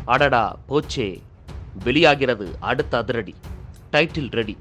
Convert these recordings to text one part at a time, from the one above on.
அடடா போச்சே வெளியாகிறது அடுத்த அதிரடி டைட்டில் ரெடி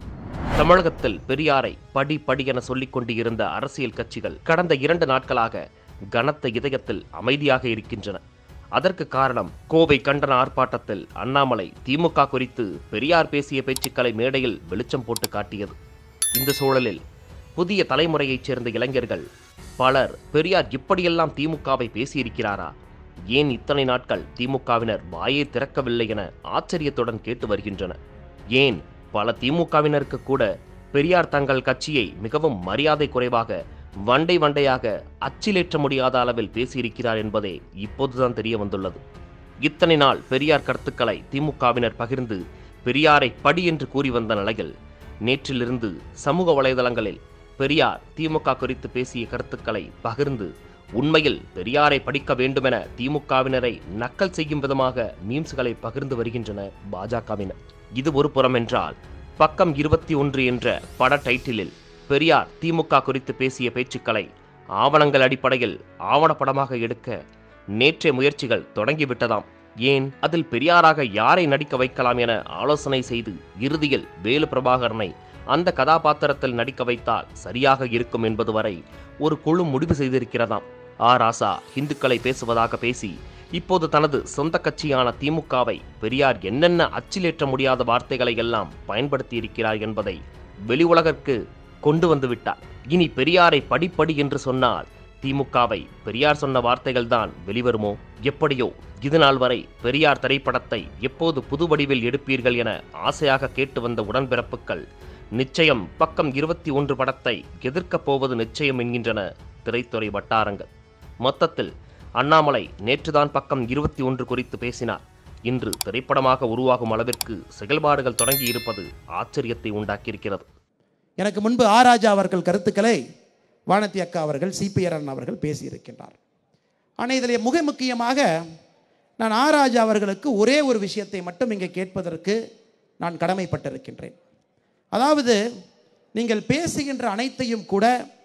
தமிழகத்தில் பெரியாரை படி படி என சொல்லிக் கொண்டு இருந்த அரசியல் கட்சிகள் கடந்த இரண்டு நாட்களாக கனத்த இதயத்தில் அமைதியாக இருக்கின்றன அதற்கு காரணம் கோவை கண்டன ஆர்ப்பாட்டத்தில் அண்ணாமலை திமுக குறித்து பெரியார் பேசிய பேச்சுக்களை மேடையில் வெளிச்சம் போட்டு காட்டியது இந்த சூழலில் புதிய தலைமுறையைச் சேர்ந்த இளைஞர்கள் பலர் பெரியார் இப்படியெல்லாம் திமுகவை பேசியிருக்கிறாரா ஏன் இத்தனை நாட்கள் திமுகவினர் வாயை திறக்கவில்லை என ஆச்சரியத்துடன் கேட்டு வருகின்றனர் ஏன் பல திமுகவினருக்கு கூட பெரியார் தங்கள் கட்சியை மிகவும் மரியாதை குறைவாக வண்டை வண்டையாக அச்சிலேற்ற முடியாத அளவில் பேசியிருக்கிறார் என்பதே இப்போதுதான் தெரிய வந்துள்ளது இத்தனை நாள் பெரியார் கருத்துக்களை திமுகவினர் பகிர்ந்து பெரியாரை படி என்று கூறி வந்த நிலையில் நேற்றிலிருந்து சமூக வலைதளங்களில் பெரியார் திமுக குறித்து பேசிய கருத்துக்களை பகிர்ந்து உண்மையில் பெரியாரை படிக்க வேண்டுமென திமுகவினரை நக்கல் செய்யும் விதமாக மீம்ஸ்களை பகிர்ந்து வருகின்றன பாஜகவினர் இது ஒரு புறம் என்றால் பக்கம் இருபத்தி ஒன்று என்ற பட டைட்டிலில் பெரியார் திமுக குறித்து பேசிய பேச்சுக்களை ஆவணங்கள் அடிப்படையில் ஆவணப்படமாக எடுக்க நேற்றைய முயற்சிகள் தொடங்கிவிட்டதாம் ஏன் அதில் பெரியாராக யாரை நடிக்க வைக்கலாம் என ஆலோசனை செய்து இறுதியில் வேலு பிரபாகரனை அந்த கதாபாத்திரத்தில் நடிக்க வைத்தால் சரியாக இருக்கும் என்பது வரை ஒரு குழு முடிவு செய்திருக்கிறதாம் ஆ ராசா இந்துக்களை பேசுவதாக பேசி இப்போது தனது சொந்த கட்சியான திமுகவை பெரியார் என்னென்ன அச்சிலேற்ற முடியாத வார்த்தைகளை எல்லாம் பயன்படுத்தி இருக்கிறார் என்பதை வெளி உலகிற்கு கொண்டு வந்து விட்டார் இனி பெரியாரை படிப்படி என்று சொன்னால் திமுகவை பெரியார் சொன்ன வார்த்தைகள் தான் வெளிவருமோ எப்படியோ இது நாள் வரை பெரியார் திரைப்படத்தை எப்போது புது வடிவில் எடுப்பீர்கள் என ஆசையாக கேட்டு வந்த உடன்பிறப்புகள் நிச்சயம் பக்கம் இருபத்தி ஒன்று படத்தை எதிர்க்கப் போவது நிச்சயம் என்கின்றன திரைத்துறை வட்டாரங்கள் மொத்தத்தில் அண்ணாமலை நேற்றுதான் பக்கம் இருபத்தி ஒன்று குறித்து பேசினார் இன்று திரைப்படமாக உருவாகும் அளவிற்கு செயல்பாடுகள் தொடங்கி இருப்பது ஆச்சரியத்தை உண்டாக்கியிருக்கிறது எனக்கு முன்பு ஆ ராஜா அவர்கள் கருத்துக்களை வானதி அக்கா அவர்கள் சிபிஆர் அண்ணா அவர்கள் பேசியிருக்கின்றார் ஆனால் இதில் மிக முக்கியமாக நான் ஆ ராஜா அவர்களுக்கு ஒரே ஒரு விஷயத்தை மட்டும் இங்கே கேட்பதற்கு நான் கடமைப்பட்டிருக்கின்றேன் அதாவது நீங்கள் பேசுகின்ற அனைத்தையும் கூட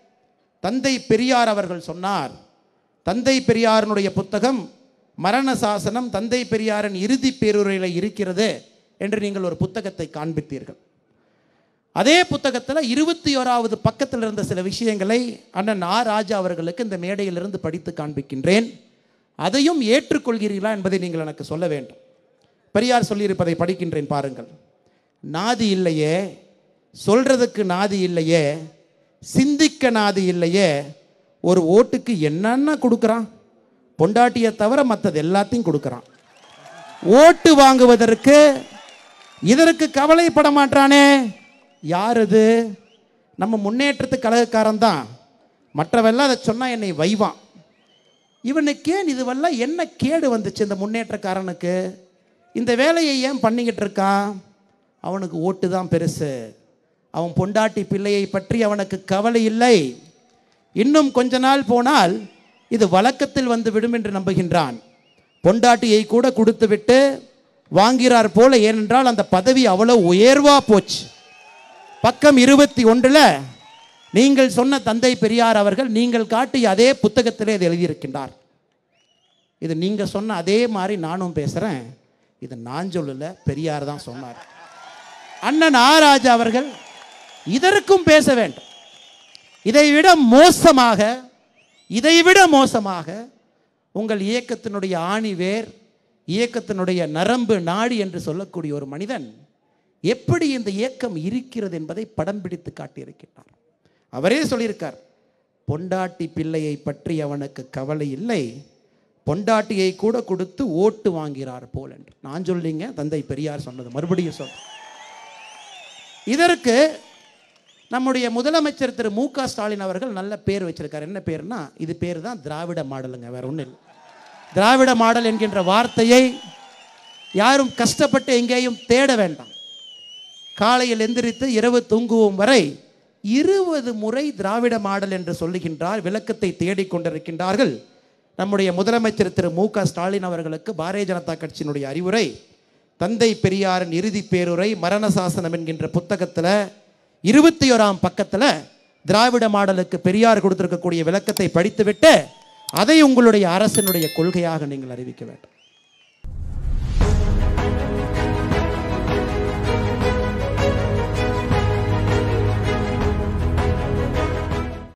தந்தை பெரியார் அவர்கள் சொன்னார் தந்தை பெரியாரினுடைய புத்தகம் மரண சாசனம் தந்தை பெரியாரின் இறுதி பேருரையில் இருக்கிறது என்று நீங்கள் ஒரு புத்தகத்தை காண்பித்தீர்கள் அதே புத்தகத்தில் இருபத்தி ஓராவது பக்கத்தில் இருந்த சில விஷயங்களை அண்ணன் ஆ ராஜா அவர்களுக்கு இந்த மேடையிலிருந்து படித்து காண்பிக்கின்றேன் அதையும் ஏற்றுக்கொள்கிறீர்களா என்பதை நீங்கள் எனக்கு சொல்ல வேண்டும் பெரியார் சொல்லியிருப்பதை படிக்கின்றேன் பாருங்கள் நாதி இல்லையே சொல்றதுக்கு நாதி இல்லையே சிந்திக்க நாதி இல்லையே ஒரு ஓட்டுக்கு என்னென்ன கொடுக்குறான் பொண்டாட்டியை தவிர மற்றது எல்லாத்தையும் கொடுக்குறான் ஓட்டு வாங்குவதற்கு இதற்கு கவலைப்பட மாட்டானே யார் இது நம்ம முன்னேற்றத்து கழகக்காரன் தான் மற்றவெல்லாம் அதை சொன்னால் என்னை வைவான் இவனுக்கு ஏன் இதுவெல்லாம் என்ன கேடு வந்துச்சு இந்த முன்னேற்றக்காரனுக்கு இந்த வேலையை ஏன் பண்ணிக்கிட்டு இருக்கான் அவனுக்கு ஓட்டு தான் பெருசு அவன் பொண்டாட்டி பிள்ளையை பற்றி அவனுக்கு கவலை இல்லை இன்னும் கொஞ்ச நாள் போனால் இது வழக்கத்தில் வந்து விடும் என்று நம்புகின்றான் பொண்டாட்டியை கூட கொடுத்துவிட்டு வாங்கிறார் போல ஏனென்றால் அந்த பதவி அவ்வளோ உயர்வா போச்சு பக்கம் இருபத்தி ஒன்றில் நீங்கள் சொன்ன தந்தை பெரியார் அவர்கள் நீங்கள் காட்டிய அதே புத்தகத்திலே இதை எழுதியிருக்கின்றார் இது நீங்கள் சொன்ன அதே மாதிரி நானும் பேசுகிறேன் இது நான் சொல்லல பெரியார் தான் சொன்னார் அண்ணன் ஆராஜா அவர்கள் இதற்கும் பேச வேண்டும் இதைவிட மோசமாக இதைவிட மோசமாக உங்கள் இயக்கத்தினுடைய ஆணிவேர் இயக்கத்தினுடைய நரம்பு நாடி என்று சொல்லக்கூடிய ஒரு மனிதன் எப்படி இந்த இயக்கம் இருக்கிறது என்பதை படம் பிடித்து காட்டியிருக்கிறார் அவரே சொல்லியிருக்கார் பொண்டாட்டி பிள்ளையை பற்றி அவனுக்கு கவலை இல்லை பொண்டாட்டியை கூட கொடுத்து ஓட்டு வாங்கிறார் போல் என்று நான் சொல்லிங்க தந்தை பெரியார் சொன்னது மறுபடியும் சொல் இதற்கு நம்முடைய முதலமைச்சர் திரு மு க ஸ்டாலின் அவர்கள் நல்ல பேர் வச்சிருக்காரு என்ன பேர்னா இது பேர் தான் திராவிட மாடலுங்க வேற ஒன்றும் இல்லை திராவிட மாடல் என்கின்ற வார்த்தையை யாரும் கஷ்டப்பட்டு எங்கேயும் தேட வேண்டாம் காலையில் எந்திரித்து இரவு தூங்குவோம் வரை இருபது முறை திராவிட மாடல் என்று சொல்லுகின்றார் விளக்கத்தை தேடிக் கொண்டிருக்கின்றார்கள் நம்முடைய முதலமைச்சர் திரு மு க ஸ்டாலின் அவர்களுக்கு பாரதிய ஜனதா கட்சியினுடைய அறிவுரை தந்தை பெரியாரின் இறுதி பேருரை மரண சாசனம் என்கின்ற புத்தகத்தில் இருபத்தி ஓராம் பக்கத்தில் திராவிட மாடலுக்கு பெரியார் கொடுத்திருக்கக்கூடிய விளக்கத்தை படித்துவிட்டு அதை உங்களுடைய அரசினுடைய கொள்கையாக நீங்கள் அறிவிக்க வேண்டும்